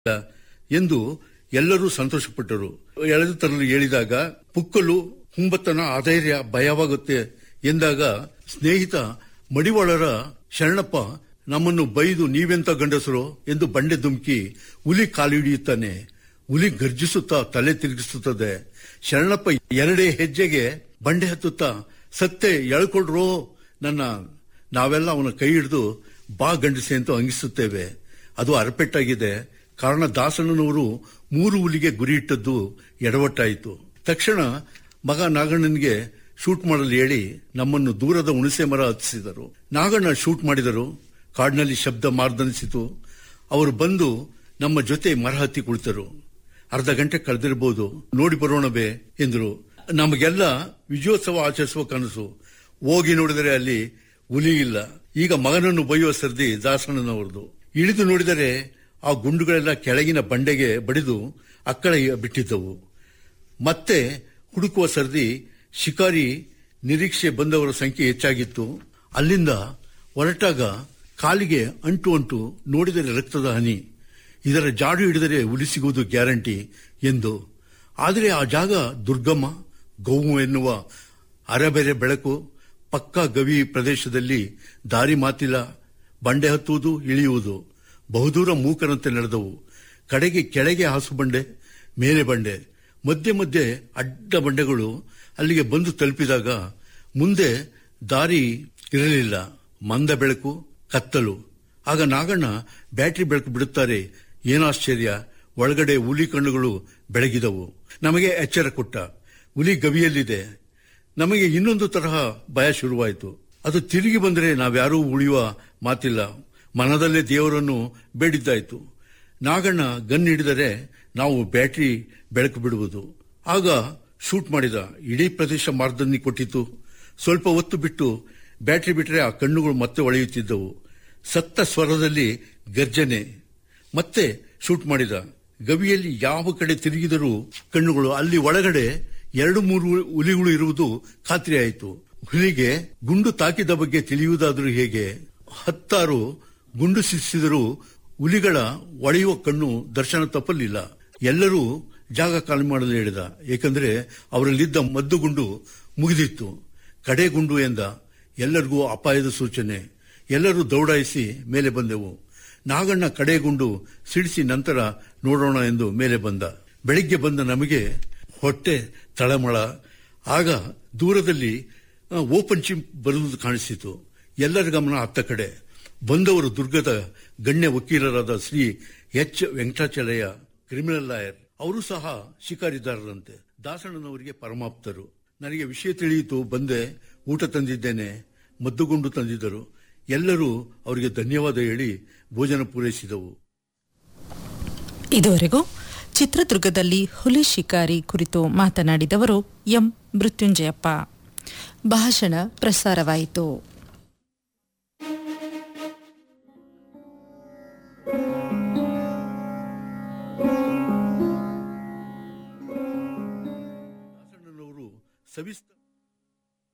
ಎಂದು ಎಲ್ಲರೂ ಸಂತೋಷಪಟ್ಟರು ಎಳೆದು ತರಲು ಹೇಳಿದಾಗ ಪುಕ್ಕಲು ಹುಂಬತ್ತನ ಅಧೈರ್ಯ ಭಯವಾಗುತ್ತೆ ಎಂದಾಗ ಸ್ನೇಹಿತ ಮಡಿವಾಳರ ಶರಣಪ್ಪ ನಮ್ಮನ್ನು ಬೈದು ನೀವೆಂತ ಗಂಡಸರು ಎಂದು ಬಂಡೆ ದುಮ್ಕಿ ಹುಲಿ ಕಾಲಿಡಿಯುತ್ತಾನೆ ಹುಲಿ ಗರ್ಜಿಸುತ್ತಾ ತಲೆ ತಿರುಗಿಸುತ್ತದೆ ಶರಣಪ್ಪ ಎರಡೇ ಹೆಜ್ಜೆಗೆ ಬಂಡೆ ಹತ್ತುತ್ತಾ ಸತ್ತೆ ಎಳ್ಕೊಳ್ರೋ ನನ್ನ ನಾವೆಲ್ಲ ಅವನ ಕೈ ಹಿಡಿದು ಬಾ ಗಂಡಸೆ ಅಂತ ಅಂಗಿಸುತ್ತೇವೆ ಅದು ಅರಪೆಟ್ಟಾಗಿದೆ ಕಾರಣ ದಾಸಣ್ಣನವರು ಮೂರು ಹುಲಿಗೆ ಗುರಿ ಇಟ್ಟದ್ದು ಎಡವಟ್ಟಾಯಿತು ತಕ್ಷಣ ಮಗ ನಾಗಣ್ಣನಿಗೆ ಶೂಟ್ ಮಾಡಲು ಹೇಳಿ ನಮ್ಮನ್ನು ದೂರದ ಹುಣಸೆ ಮರ ಹತ್ತಿಸಿದರು ನಾಗಣ್ಣ ಶೂಟ್ ಮಾಡಿದರು ಕಾಡಿನಲ್ಲಿ ಶಬ್ದ ಮಾರ್ದನಿಸಿತು ಅವರು ಬಂದು ನಮ್ಮ ಜೊತೆ ಮರ ಹತ್ತಿ ಕುಳಿತರು ಅರ್ಧ ಗಂಟೆ ಕಳೆದಿರಬಹುದು ನೋಡಿ ಬರೋಣವೇ ಎಂದರು ನಮಗೆಲ್ಲ ವಿಜಯೋತ್ಸವ ಆಚರಿಸುವ ಕನಸು ಹೋಗಿ ನೋಡಿದರೆ ಅಲ್ಲಿ ಹುಲಿ ಇಲ್ಲ ಈಗ ಮಗನನ್ನು ಬೈಯುವ ಸರ್ದಿ ದಾಸಣ್ಣನವರದು ಇಳಿದು ನೋಡಿದರೆ ಆ ಗುಂಡುಗಳೆಲ್ಲ ಕೆಳಗಿನ ಬಂಡೆಗೆ ಬಡಿದು ಅಕ್ಕಳ ಬಿಟ್ಟಿದ್ದವು ಮತ್ತೆ ಹುಡುಕುವ ಸರ್ದಿ ಶಿಕಾರಿ ನಿರೀಕ್ಷೆ ಬಂದವರ ಸಂಖ್ಯೆ ಹೆಚ್ಚಾಗಿತ್ತು ಅಲ್ಲಿಂದ ಹೊರಟಾಗ ಕಾಲಿಗೆ ಅಂಟು ಅಂಟು ನೋಡಿದರೆ ರಕ್ತದ ಹನಿ ಇದರ ಜಾಡು ಹಿಡಿದರೆ ಹುಲಿ ಸಿಗುವುದು ಗ್ಯಾರಂಟಿ ಎಂದು ಆದರೆ ಆ ಜಾಗ ದುರ್ಗಮ್ಮ ಗೋವು ಎನ್ನುವ ಅರೆಬೆರೆ ಬೆಳಕು ಪಕ್ಕಾ ಗವಿ ಪ್ರದೇಶದಲ್ಲಿ ದಾರಿ ಮಾತಿಲ್ಲ ಬಂಡೆ ಹತ್ತುವುದು ಇಳಿಯುವುದು ಬಹುದೂರ ಮೂಕರಂತೆ ನಡೆದವು ಕಡೆಗೆ ಕೆಳಗೆ ಹಾಸು ಬಂಡೆ ಮೇಲೆ ಬಂಡೆ ಮಧ್ಯೆ ಮಧ್ಯೆ ಅಡ್ಡ ಬಂಡೆಗಳು ಅಲ್ಲಿಗೆ ಬಂದು ತಲುಪಿದಾಗ ಮುಂದೆ ದಾರಿ ಇರಲಿಲ್ಲ ಮಂದ ಬೆಳಕು ಕತ್ತಲು ಆಗ ನಾಗಣ್ಣ ಬ್ಯಾಟರಿ ಬೆಳಕು ಬಿಡುತ್ತಾರೆ ಏನಾಶ್ಚರ್ಯ ಒಳಗಡೆ ಹುಲಿ ಕಣ್ಣುಗಳು ಬೆಳಗಿದವು ನಮಗೆ ಎಚ್ಚರ ಕೊಟ್ಟ ಹುಲಿ ಗವಿಯಲ್ಲಿದೆ ನಮಗೆ ಇನ್ನೊಂದು ತರಹ ಭಯ ಶುರುವಾಯಿತು ಅದು ತಿರುಗಿ ಬಂದರೆ ನಾವ್ಯಾರೂ ಉಳಿಯುವ ಮಾತಿಲ್ಲ ಮನದಲ್ಲೇ ದೇವರನ್ನು ಬೇಡಿದ್ದಾಯ್ತು ನಾಗಣ್ಣ ಗನ್ ಹಿಡಿದರೆ ನಾವು ಬ್ಯಾಟರಿ ಬೆಳಕು ಬಿಡುವುದು ಆಗ ಶೂಟ್ ಮಾಡಿದ ಇಡೀ ಪ್ರದೇಶ ಮಾರ್ದನಿ ಕೊಟ್ಟಿತು ಸ್ವಲ್ಪ ಹೊತ್ತು ಬಿಟ್ಟು ಬ್ಯಾಟರಿ ಬಿಟ್ಟರೆ ಆ ಕಣ್ಣುಗಳು ಮತ್ತೆ ಒಳೆಯುತ್ತಿದ್ದವು ಸತ್ತ ಸ್ವರದಲ್ಲಿ ಗರ್ಜನೆ ಮತ್ತೆ ಶೂಟ್ ಮಾಡಿದ ಗವಿಯಲ್ಲಿ ಯಾವ ಕಡೆ ತಿರುಗಿದರೂ ಕಣ್ಣುಗಳು ಅಲ್ಲಿ ಒಳಗಡೆ ಎರಡು ಮೂರು ಹುಲಿಗಳು ಇರುವುದು ಖಾತ್ರಿಯಾಯಿತು ಹುಲಿಗೆ ಗುಂಡು ತಾಕಿದ ಬಗ್ಗೆ ತಿಳಿಯುವುದಾದರೂ ಹೇಗೆ ಹತ್ತಾರು ಗುಂಡು ಸಿಕ್ಕಿಸಿದರೂ ಹುಲಿಗಳ ಒಳೆಯುವ ಕಣ್ಣು ದರ್ಶನ ತಪ್ಪಲಿಲ್ಲ ಎಲ್ಲರೂ ಜಾಗ ಖಾಲಿ ಮಾಡಲು ಹೇಳಿದ ಏಕೆಂದರೆ ಅವರಲ್ಲಿದ್ದ ಮದ್ದು ಗುಂಡು ಮುಗಿದಿತ್ತು ಕಡೆ ಗುಂಡು ಎಂದ ಎಲ್ಲರಿಗೂ ಅಪಾಯದ ಸೂಚನೆ ಎಲ್ಲರೂ ದೌಡಾಯಿಸಿ ಮೇಲೆ ಬಂದೆವು ನಾಗಣ್ಣ ಕಡೆ ಗುಂಡು ಸಿಡಿಸಿ ನಂತರ ನೋಡೋಣ ಎಂದು ಮೇಲೆ ಬಂದ ಬೆಳಿಗ್ಗೆ ಬಂದ ನಮಗೆ ಹೊಟ್ಟೆ ತಳಮಳ ಆಗ ದೂರದಲ್ಲಿ ಆ, ಓಪನ್ ಚಿಂಪ್ ಬರುವುದು ಕಾಣಿಸಿತು ಎಲ್ಲರ ಗಮನ ಅತ್ತ ಕಡೆ ಬಂದವರು ದುರ್ಗದ ಗಣ್ಯ ವಕೀಲರಾದ Shri H Venkatachalayya criminal lawyer ಅವರು ಸಹ ಶಿಕಾರಿದಾರರಂತೆ ದಾಸಣ್ಣನವರಿಗೆ ಪರಮಾಪ್ತರು ನನಗೆ ವಿಷಯ ತಿಳಿಯಿತು ಬಂದೆ ಊಟ ತಂದಿದ್ದೇನೆ ಮದ್ದುಗುಂಡು ತಂದಿದ್ದರು ಎಲ್ಲರೂ ಅವರಿಗೆ ಧನ್ಯವಾದ ಹೇಳಿ ಭೋಜನ ಪೂರೈಸಿದವು ಇದುವರೆಗೂ ಚಿತ್ರದುರ್ಗದಲ್ಲಿ ಹುಲಿ ಶಿಕಾರಿ ಕುರಿತು ಮಾತನಾಡಿದವರು ಎಂ ಮೃತ್ಯುಂಜಯಪ್ಪ ಭಾಷಣ ಪ್ರಸಾರವಾಯಿತು ದಾಸಣ್ಣನವರು ಸವಿಸ್ತ